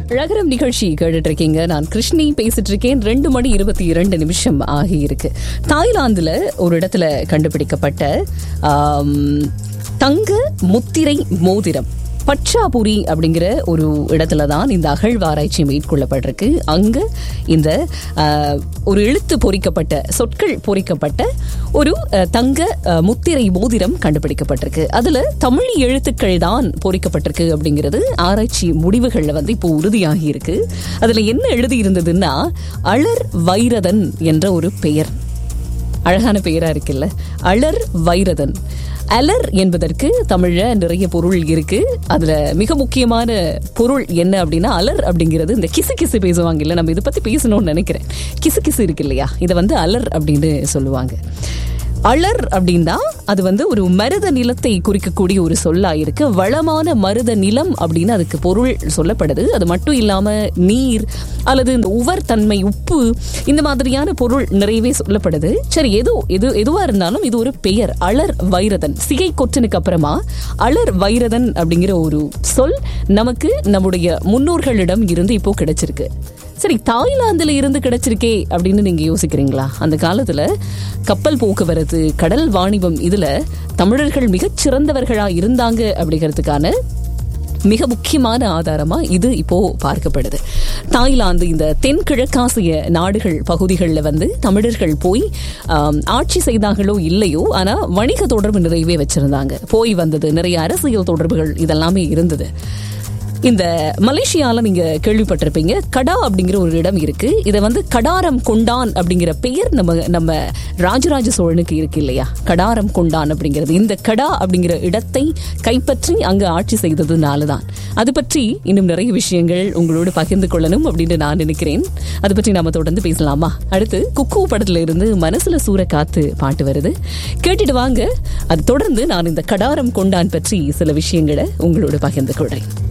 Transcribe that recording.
ரகரம் நிகழ்ச்சி கேட்டுட்டு இருக்கீங்க நான் கிருஷ்ணி பேசிட்டு இருக்கேன் ரெண்டு மணி இருபத்தி இரண்டு நிமிஷம் ஆகியிருக்கு தாய்லாந்துல ஒரு இடத்துல கண்டுபிடிக்கப்பட்ட ஆம், தங்க முத்திரை மோதிரம் பச்சாபுரி அப்படிங்கிற ஒரு இடத்துல தான் இந்த அகழ்வாராய்ச்சி மேற்கொள்ளப்பட்டிருக்கு அங்க இந்த ஆஹ், ஒரு எழுத்து பொறிக்கப்பட்ட சொற்கள் பொறிக்கப்பட்ட ஒரு அஹ், தங்க அஹ், முத்திரை மோதிரம் கண்டுபிடிக்கப்பட்டிருக்கு அதுல தமிழ் எழுத்துக்கள் தான் பொறிக்கப்பட்டிருக்கு அப்படிங்கிறது ஆராய்ச்சி முடிவுகள்ல வந்து இப்போ உறுதியாகி இருக்கு அதுல என்ன எழுதி இருந்ததுன்னா அலர் வைரதன் என்ற ஒரு பெயர் அழகான பெயரா இருக்குல்ல அலர் வைரதன் அலர் என்பதற்கு தமிழ்ல நிறைய பொருள் இருக்கு அதுல மிக முக்கியமான பொருள் என்ன அப்படின்னா அலர் அப்படிங்கிறது இந்த கிசு கிசு பேசுவாங்க இல்ல நம்ம இதை பத்தி பேசணும்னு நினைக்கிறேன் கிசு கிசு இருக்கு இல்லையா இதை வந்து அலர் அப்படின்னு சொல்லுவாங்க அலர் அப்படின்னா அது வந்து ஒரு மருத நிலத்தை குறிக்கக்கூடிய ஒரு சொல்லா இருக்கு வளமான மருத நிலம் அப்படின்னு அதுக்கு பொருள் சொல்லப்படுது அது மட்டும் இல்லாம நீர் அல்லது இந்த உவர் தன்மை உப்பு இந்த மாதிரியான பொருள் நிறையவே சொல்லப்படுது சரி எது எது எதுவா இருந்தாலும் இது ஒரு பெயர் அலர் வைரதன் சிகை கொற்றனுக்கு அப்புறமா அலர் வைரதன் அப்படிங்கிற ஒரு சொல் நமக்கு நம்முடைய முன்னோர்களிடம் இருந்து இப்போ கிடைச்சிருக்கு சரி தாய்லாந்துல இருந்து கிடைச்சிருக்கே அப்படின்னு நீங்க யோசிக்கிறீங்களா அந்த காலத்துல கப்பல் போக்குவரத்து கடல் வாணிபம் இதுல தமிழர்கள் மிகச் சிறந்தவர்களா இருந்தாங்க அப்படிங்கிறதுக்கான மிக முக்கியமான ஆதாரமா இது இப்போ பார்க்கப்படுது தாய்லாந்து இந்த தென்கிழக்காசிய நாடுகள் பகுதிகளில் வந்து தமிழர்கள் போய் ஆம், ஆட்சி செய்தாங்களோ இல்லையோ ஆனா வணிக தொடர்பு நிறையவே வச்சிருந்தாங்க போய் வந்தது நிறைய அரசியல் தொடர்புகள் இதெல்லாமே இருந்தது இந்த மலேசியால நீங்க கேள்விப்பட்டிருப்பீங்க கடா அப்படிங்கிற ஒரு இடம் இருக்கு இதை வந்து கடாரம் கொண்டான் அப்படிங்கிற பெயர் நம்ம நம்ம ராஜராஜ சோழனுக்கு இருக்கு இல்லையா கடாரம் கொண்டான் அப்படிங்கிறது இந்த கடா அப்படிங்கிற இடத்தை கைப்பற்றி அங்க ஆட்சி செய்ததுனால தான் அது பற்றி இன்னும் நிறைய விஷயங்கள் உங்களோடு பகிர்ந்து கொள்ளணும் அப்படின்னு நான் நினைக்கிறேன் அது பற்றி நாம தொடர்ந்து பேசலாமா அடுத்து குக்கு படத்துல இருந்து மனசுல சூற காத்து பாட்டு வருது கேட்டுட்டு வாங்க அது தொடர்ந்து நான் இந்த கடாரம் கொண்டான் பற்றி சில விஷயங்களை உங்களோடு பகிர்ந்து கொள்றேன்